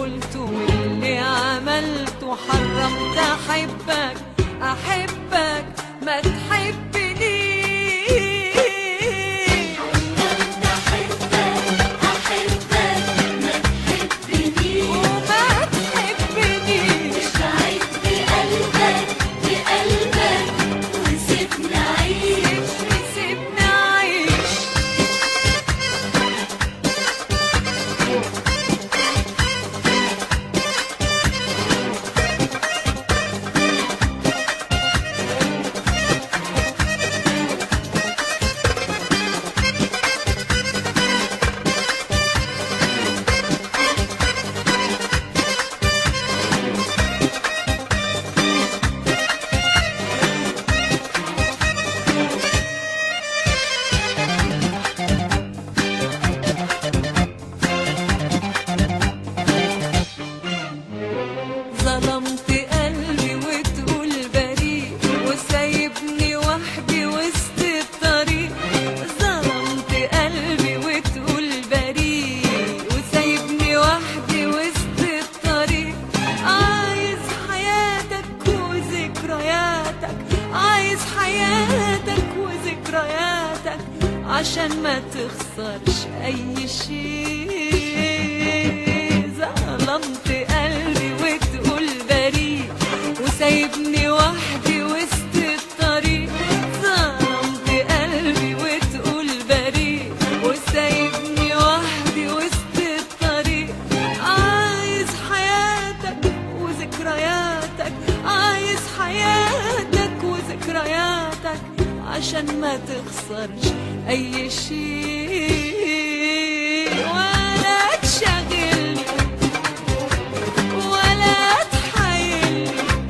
قلته واللي عملته حرمت احبك احبك ما تحبنيش وما تحبنيش سيبني اعيش ظلمت قلبي وتقول بريء وسايبني وحدي وسط الطريق ظلمت قلبي وتقول بريء وسايبني وحدي وسط الطريق عايز حياتك وذكرياتك عايز حياتك وذكرياتك عشان ما تخسرش اي شيء ظلمت قلبي وتقول بريء وسايبني وحدي وسط الطريق ظلمت قلبي وتقول بريء وسايبني وحدي وسط الطريق عايز حياتك وذكرياتك عايز حياتك وذكرياتك عشان ما تخسرش اي شيء ولا تشغلني ولا تحايلني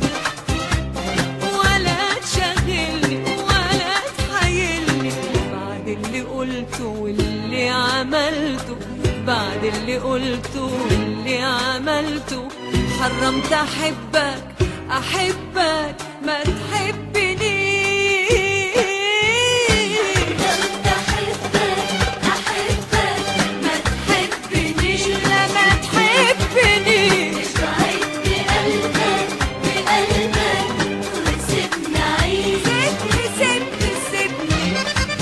ولا تشغلني ولا تحايلني بعد اللي قلته واللي عملته بعد اللي قلته واللي عملته حرمت احبك احبك ما تحبنيش تحبنيش لا ما تحبنيش سيبني سيبني سيبني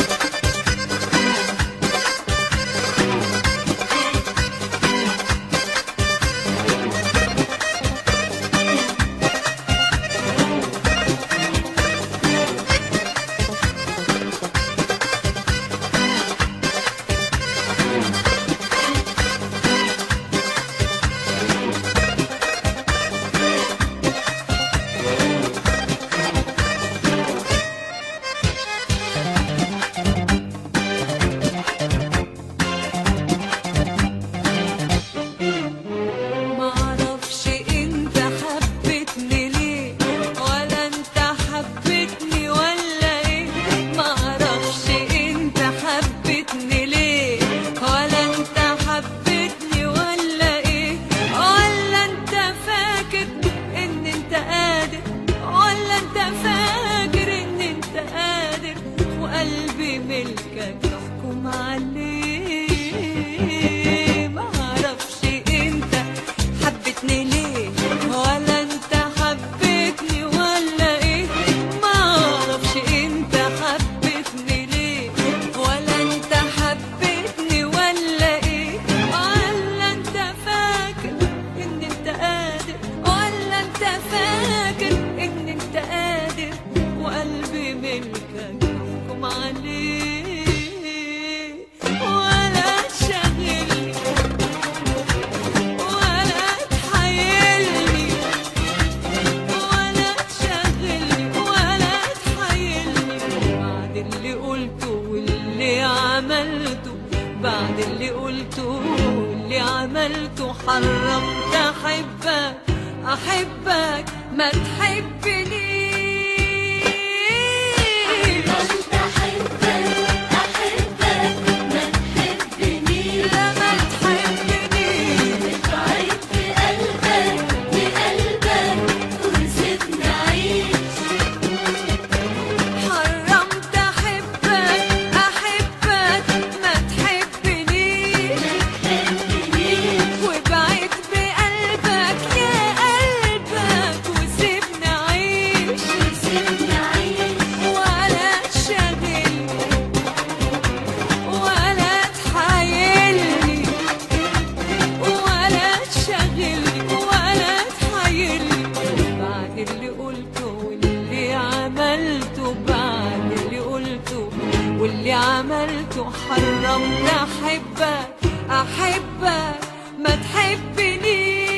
معرفش انت حبيتني ليه ولا انت حبيتني ولا ايه معرفش انت حبيتني ليه ولا انت حبيتني ولا ايه ولا انت فاكر ان انت قادر ولا انت فاكر ان انت قادر وقلبي ملكك يحكم عليه معرفش انت حبيتني ليه ولا انت حبيتني ولا ايه معرفش انت حبيتني ليه ولا انت حبيتني ولا ايه ولا انت فاكر ان انت قادر ولا انت فاكر ان انت قادر وقلبي ملكك يحكم عليه ولا تشغلني ولا تحايلني ولا تشغلني ولا تحايلني بعد اللي قلته واللي عملته بعد اللي قلته واللي عملته حرمت احبك احبك ما تحبنيش لا ما تحبنيش حرمت احبك احبك ما تحبنيش وبعدت بقلبك عمري احبك احبك ما تحبنيش